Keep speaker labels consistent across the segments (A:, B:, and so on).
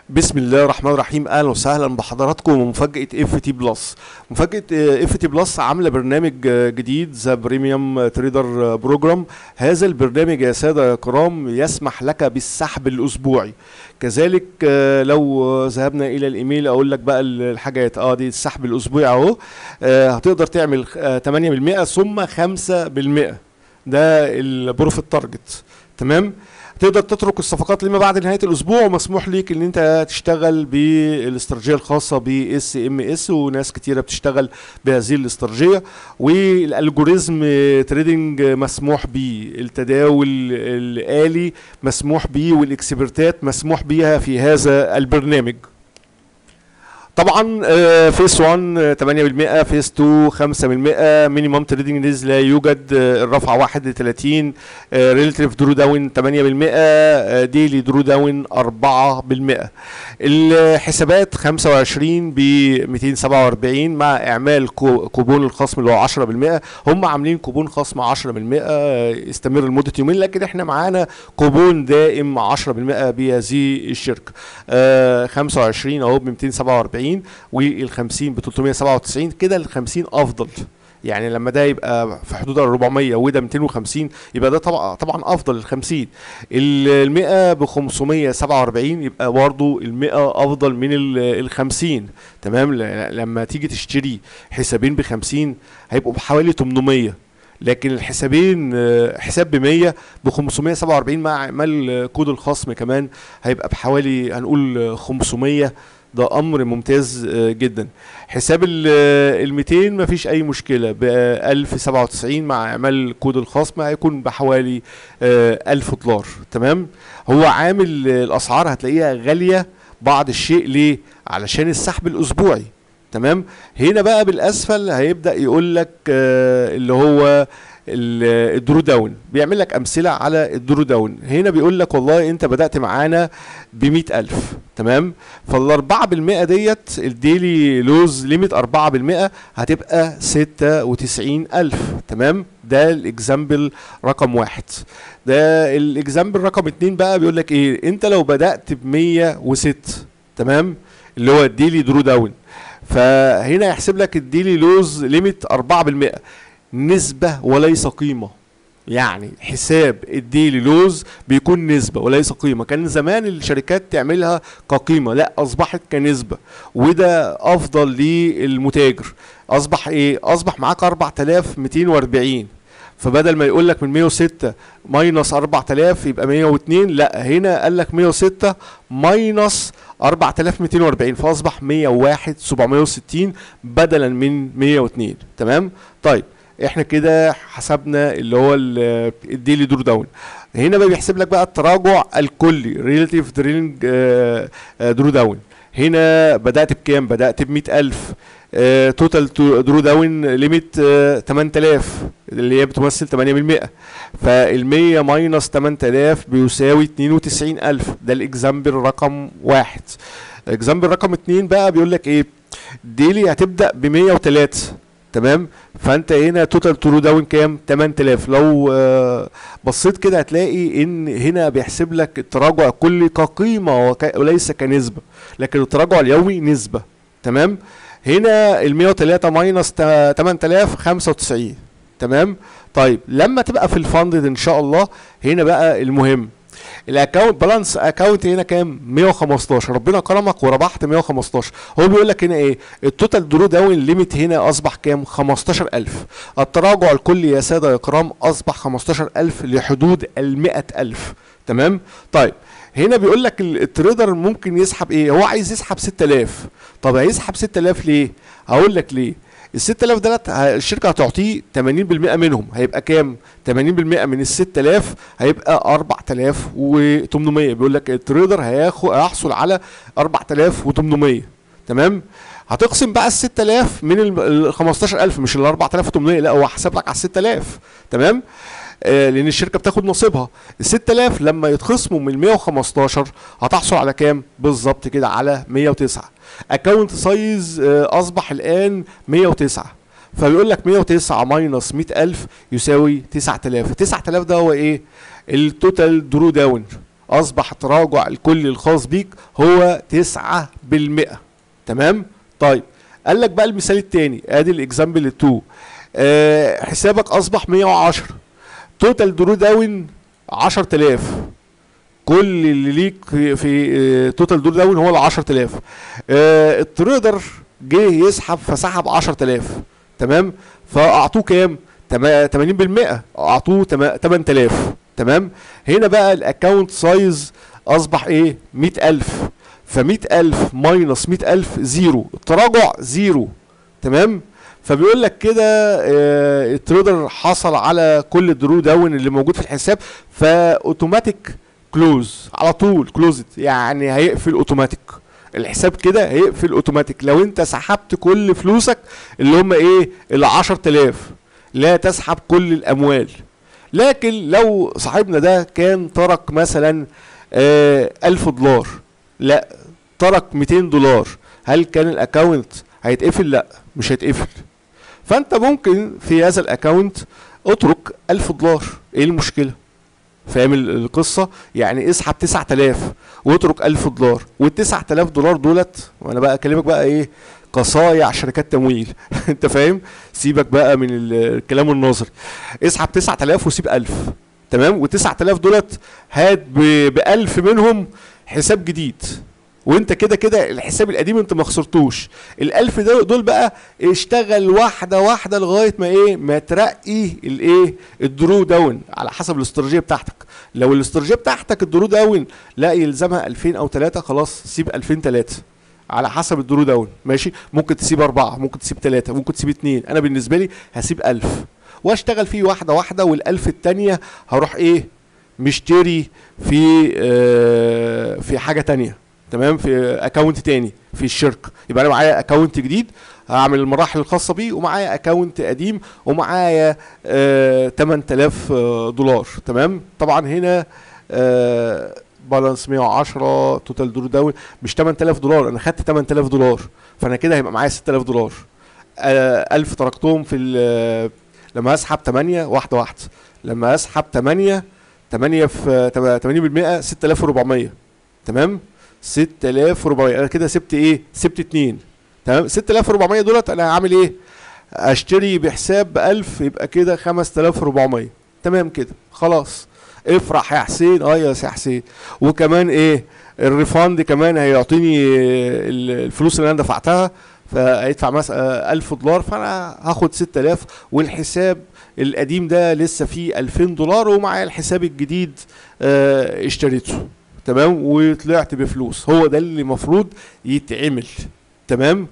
A: بسم الله الرحمن الرحيم اهلا وسهلا بحضراتكم ومفاجاه اف تي بلس مفاجاه اف تي بلس عامله برنامج آه، جديد ذا بريميوم تريدر بروجرام هذا البرنامج يا ساده يا كرام يسمح لك بالسحب الاسبوعي كذلك آه، لو آه، ذهبنا الى الايميل اقول لك بقى ال- الحاجات اه دي السحب الاسبوعي اهو آه، هتقدر تعمل آه، 8% ثم 5% ده البروفيت تارجت تمام تقدر تترك الصفقات لما بعد نهايه الاسبوع ومسموح ليك ان انت تشتغل بالاستراتيجيه الخاصه باس ام اس وناس كتيره بتشتغل بهذه الاستراتيجيه والالجوريزم تريدنج مسموح بيه التداول الالي مسموح بيه والاكسبرتات مسموح بيها في هذا البرنامج طبعا آه، فيس 1 آه، 8% فيس 2 5% مينيمم تريدنج ديز لا يوجد آه، الرفعه 1 ل 30 ريليتيف درو داون 8% ديلي درو داون 4% الحسابات 25 ب 247 مع اعمال كو- كوبون الخصم اللي هو 10% هم عاملين كوبون خصم 10% آه، يستمر لمده يومين لكن احنا معانا كوبون دائم 10% بهذه الشركه آه، 25 اهو ب 247 وال 50 ب 397 كده ال 50 افضل يعني لما ده يبقى في حدود ال 400 وده 250 يبقى ده طبعا طبعا افضل ال 50 ال 100 ب 547 يبقى برضه ال 100 افضل من ال 50 تمام ل- لما تيجي تشتري حسابين ب 50 هيبقوا بحوالي 800 لكن الحسابين آه، حساب ب 100 ب 547 مع اعمال آه، كود الخصم كمان هيبقى بحوالي هنقول آه، 500 ده امر ممتاز آه، جدا حساب ال 200 مفيش اي مشكله ب 1097 مع اعمال كود الخصم هيكون بحوالي آه، 1000 دولار تمام هو عامل آه، الاسعار هتلاقيها غاليه بعض الشيء ليه علشان السحب الاسبوعي تمام هنا بقى بالاسفل هيبدا يقول لك آه، اللي هو ال- الدرو داون بيعمل لك امثله على الدرو داون هنا بيقول لك والله انت بدات معانا ب 100000 تمام فال 4% ديت الديلي لوز ليميت 4% هتبقى 96000 تمام ده الاكزامبل رقم واحد ده الاكزامبل رقم اتنين بقى بيقول لك ايه انت لو بدات ب 106 تمام اللي هو الديلي درو داون فهنا يحسب لك الديلي لوز ليميت 4% نسبة وليس قيمة يعني حساب الديلي لوز بيكون نسبة وليس قيمة كان زمان الشركات تعملها كقيمة لا أصبحت كنسبة وده أفضل للمتاجر أصبح إيه أصبح معاك 4240 فبدل ما يقول لك من 106 ماينس 4000 يبقى 102 لا هنا قال لك 106 ماينس 4240 فاصبح 101 760 بدلا من 102 تمام طيب احنا كده حسبنا اللي هو ال- الديلي دور داون هنا بقى بيحسب لك بقى التراجع الكلي ريلاتيف درينج درو داون هنا بدأت بكام بدأت ب 100000 توتال درو داون ليميت 8000 اللي هي بتمثل 8% فال 100 ماينس 8000 بيساوي 92000 ده الاكزامبل رقم واحد اكزامبل رقم اتنين بقى بيقول لك ايه ديلي هتبدا ب 103 تمام فانت هنا توتال ترو داون كام 8000 لو آه، بصيت كده هتلاقي ان هنا بيحسب لك التراجع الكلي كقيمه وك- وليس كنسبه لكن التراجع اليومي نسبه تمام هنا ال 103 ماينس 8000 95 تمام طيب لما تبقى في الفاندد ان شاء الله هنا بقى المهم الاكونت بالانس اكونت هنا كام 115 ربنا كرمك وربحت 115 هو بيقول لك هنا ايه التوتال درو داون ليميت هنا اصبح كام 15000 التراجع الكلي يا ساده يا كرام اصبح 15000 لحدود ال 100000 تمام طيب هنا بيقول لك ال- التريدر ممكن يسحب ايه هو عايز يسحب 6000 طب هيسحب 6000 ليه هقول لك ليه ال 6000 دولت ه- الشركه هتعطيه 80% منهم هيبقى كام 80% من ال 6000 هيبقى 4800 بيقول لك التريدر هياخد هيحصل على 4800 تمام هتقسم بقى ال 6000 من ال- ال 15000 مش ال 4800 لا هو حسب لك على ال 6000 تمام آه لان الشركه بتاخد نصيبها ال 6000 لما يتخصموا من 115 هتحصل على كام بالظبط كده على 109 اكونت سايز آه اصبح الان 109 فبيقول لك 109 ماينس 100000 يساوي 9000 9000 ده هو ايه التوتال درو داون اصبح التراجع الكلي الخاص بيك هو 9% تمام طيب قال لك بقى المثال الثاني ادي الاكزامبل 2 آه حسابك اصبح 110 توتال درو داون 10000 كل اللي ليك في, في توتال دور داون هو ال 10000 آه التريدر جه يسحب فسحب 10000 تمام فاعطوه كام؟ 80% اعطوه 8000 تمام هنا بقى الاكونت سايز اصبح ايه 100000 ف 100000 ماينس 100000 زيرو التراجع زيرو تمام فبيقول لك كده آه التريدر حصل على كل الدرو داون اللي موجود في الحساب فاوتوماتيك كلوز على طول كلوزت يعني هيقفل اوتوماتيك الحساب كده هيقفل اوتوماتيك لو انت سحبت كل فلوسك اللي هم ايه ال 10000 لا تسحب كل الاموال لكن لو صاحبنا ده كان ترك مثلا آه 1000 دولار لا ترك 200 دولار هل كان الاكونت هيتقفل لا مش هيتقفل فانت ممكن في هذا الاكونت اترك 1000 دولار ايه المشكله فاهم القصة يعني اسحب 9000 واترك 1000 دولار وال 9000 دولار دولت وانا بقى اكلمك بقى ايه قصايع شركات تمويل انت فاهم سيبك بقى من الكلام النظري اسحب 9000 وسيب 1000 تمام و 9000 دولت هات ب 1000 منهم حساب جديد وانت كده كده الحساب القديم انت ما خسرتوش الالف دول بقى اشتغل واحده واحده لغايه ما ايه ما ترقي الايه الدرو داون على حسب الاستراتيجيه بتاعتك لو الاستراتيجيه بتاعتك الدرو داون لا يلزمها 2000 او 3 خلاص سيب 2003 على حسب الدرو داون ماشي ممكن تسيب أربعة ممكن تسيب ثلاثة ممكن تسيب اتنين أنا بالنسبة لي هسيب ألف واشتغل فيه واحدة واحدة والألف التانية هروح إيه مشتري في آه في حاجة تانية تمام في اكونت تاني في الشركه يبقى انا معايا اكونت جديد هعمل المراحل الخاصه بيه ومعايا اكونت قديم ومعايا آه 8000 آه دولار تمام طبعا هنا آه بالانس 110 توتال دور داون مش 8000 دولار انا خدت 8000 دولار فانا كده هيبقى معايا 6000 دولار آه 1000 تركتهم في لما اسحب 8 واحده واحده لما اسحب 8 8 في 80% 6400 تمام 6400 انا كده سبت ايه سبت اتنين تمام 6400 دولت انا هعمل ايه اشتري بحساب ب 1000 يبقى كده 5400 تمام كده خلاص افرح يا حسين اه يا حسين وكمان ايه الريفاند كمان هيعطيني الفلوس اللي انا دفعتها فهيدفع مثلا 1000 دولار فانا هاخد 6000 والحساب القديم ده لسه فيه 2000 دولار ومعايا الحساب الجديد اه اشتريته تمام وطلعت بفلوس هو ده اللي المفروض يتعمل تمام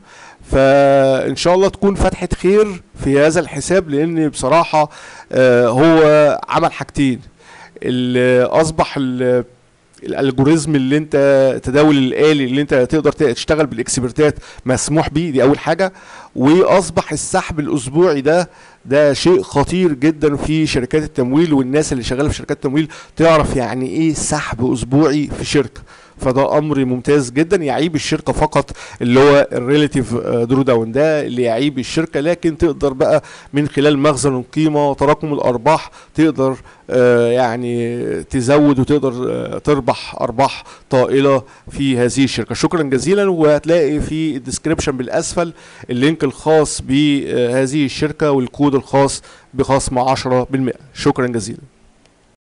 A: فان شاء الله تكون فتحه خير في هذا الحساب لان بصراحه آه هو عمل حاجتين اللي اصبح الالجوريزم اللي انت التداول الالي اللي انت تقدر تشتغل بالاكسبرتات مسموح بيه دي اول حاجه واصبح السحب الاسبوعي ده ده شيء خطير جدا في شركات التمويل والناس اللي شغاله في شركات التمويل تعرف يعني ايه سحب اسبوعي في شركه فده امر ممتاز جدا يعيب الشركه فقط اللي هو الريليتيف درو داون ده اللي يعيب الشركه لكن تقدر بقى من خلال مخزن القيمه وتراكم الارباح تقدر آه يعني تزود وتقدر آه تربح ارباح طائله في هذه الشركه شكرا جزيلا وهتلاقي في الديسكريبشن بالاسفل اللينك الخاص بهذه الشركه والكود الخاص بخصم 10% شكرا جزيلا